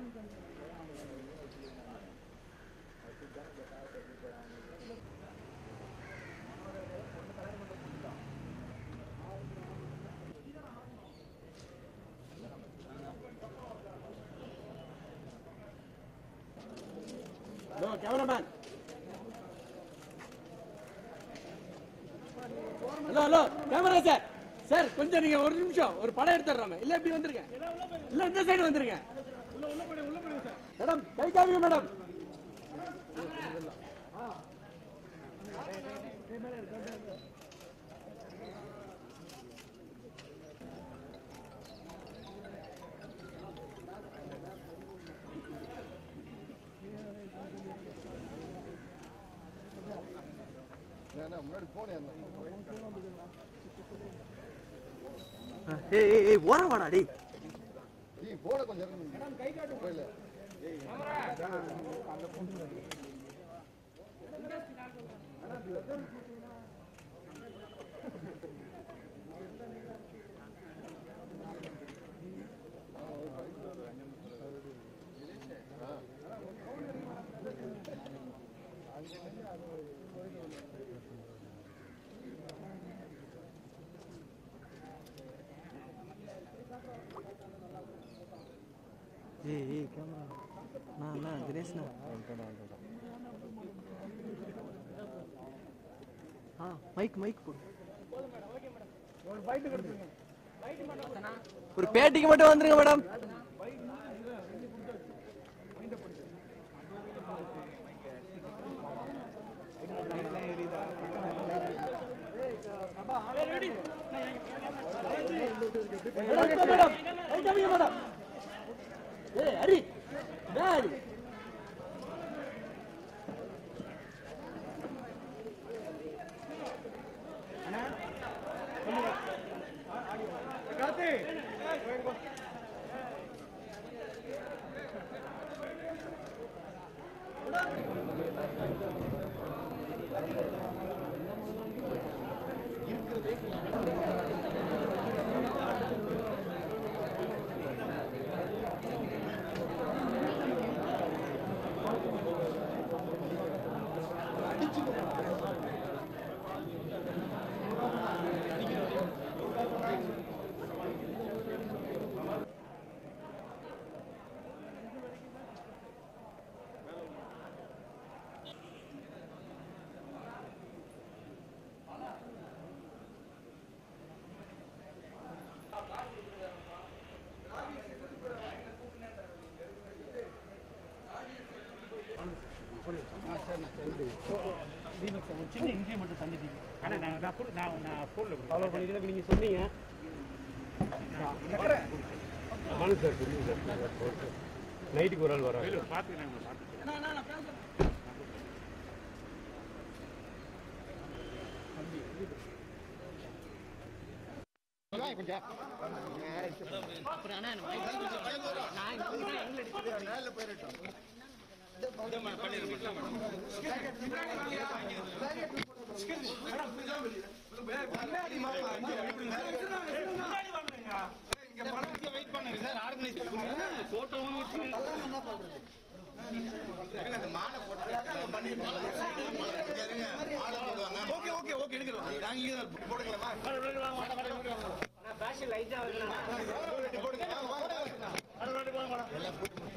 hello cameraman hello hello camera sir sir கொஞ்சம் நீங்க ஒரு நிமிஷம் ஒரு படம் எடுத்துடுறாம இல்ல இப்படி வந்துருங்க இல்ல இந்த சைடு வந்துருங்க மேடம் கை காமிங்க மேடம் முன்னாடி போனேன் ஏய் ஏய், ஏய் ஓரம் வாடா டேய் நீ போன கொஞ்சம் போயில ஏய் ஏய் கேமரா நான் அண்ணா தினேஷ்ண்ணா ஆ மைக் மைக் போடு ஒரு பேட்டிக்கு மட்டும் வந்துருங்க மேடம் மேடம் கை காமிங்க மேடம் ஏய் ஹரி டேய் ஹரி சின்ன இன்ட்ரி மட்டும் தந்துட்டீங்க ஆனா நான் நான் ஃபுல் நான் நான் ஃபோன்ல ஃபாலோ பண்ணிட்டு நீங்க சொன்னீங்க நைட்டுக்கு ஒரு ஆள் வர பாத்துக்கிறேன் உங்களை பாத்துக்கிறேன் போடுங்க